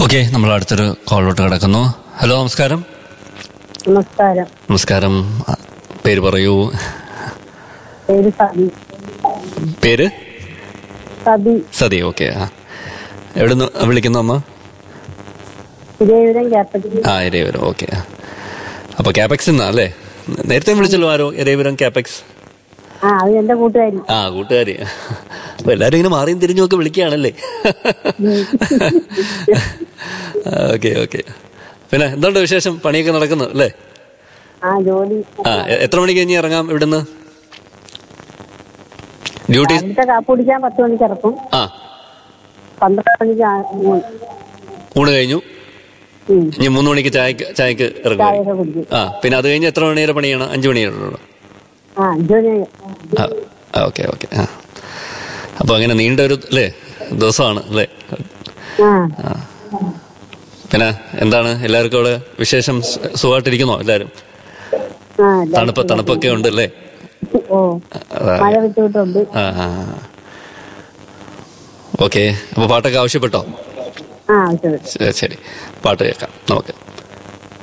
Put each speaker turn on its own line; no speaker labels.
Okay നമ്മൾ അടുത്തൊരു കോളിലോട്ട് കിടക്കുന്നു ഹലോ നമസ്കാരം
നമസ്കാരം
നമസ്കാരം ആ, പേര് പറയൂ
പേര് സബി
പേര്
സബി
സതി ഓക്കെ ആ എവിടുന്ന് വിളിക്കുന്നു അമ്മ
തിരുവനന്തപുരം ക്യാപിറ്റൽ
ആ ഇരേവരം ഓക്കെ അപ്പൊ ക്യാപെക്സ് എന്നാ അല്ലേ നേരത്തെ വിളിച്ചല്ലോ ആരോ ഇരേവരം ക്യാപെക്സ്
ആ അത് എന്റെ കൂട്ടുകാരി
ആ കൂട്ടുകാരി അപ്പൊ എല്ലാരും ഇങ്ങനെ മാറിയും തിരിഞ്ഞും ഒക്കെ വിളിക്കുകയാണല്ലേ ഓക്കെ ഓക്കെ പിന്നെ എന്തുണ്ട് വിശേഷം പണിയൊക്കെ നടക്കുന്നു അല്ലേ
ആ ജോലി
ആ എ- എത്ര മണിക്ക് കഴിഞ്ഞ് ഇറങ്ങാം ഇവിടുന്ന് ഡ്യൂട്ടി
രാവിലത്തെ കാപ്പ് കുടിക്കാൻ പത്ത് മണിക്ക് ഇറക്കും
ആ
പന്ത്രണ്ട് മണിക്ക് ആ- ഊണ്.
ഊണ് കഴിഞ്ഞു
ഉം.
ഇനി മൂന്ന് മണിക്ക് ചായക്ക് ചായക്ക് ഇറങ്ങും
ചായയൊക്കെ കുടിക്കും
ആ പിന്നെ അത് കഴിഞ്ഞ് എത്ര മണി വരെ പണിയാണ് അഞ്ചു മണി വരെ ഉള്ളൂ
ആ അഞ്ചു മണി
ആ ഓക്കെ ഓക്കെ ആ അപ്പൊ അങ്ങനെ നീണ്ട ഒരു അല്ലേ ദിവസമാണ് അല്ലേ
ആ
പിന്നെ എന്താണ് എല്ലാവർക്കും അവിടെ വിശേഷം സു- സുഖമായിട്ടിരിക്കുന്നോ എല്ലാവരും
ആ എല്ലാവർക്കും
തണുപ്പ് തണുപ്പൊക്കെ ഉണ്ട് അല്ലേ
ഓ
അതാ.
മഴ വിട്ടുവിട്ടുണ്ട്
ആ ആ ഓക്കെ അപ്പൊ പാട്ടൊക്കെ ആവശ്യപ്പെട്ടോ
ആ ശരി
ശരി, ശരി പാട്ട് കേൾക്കാം നമുക്ക്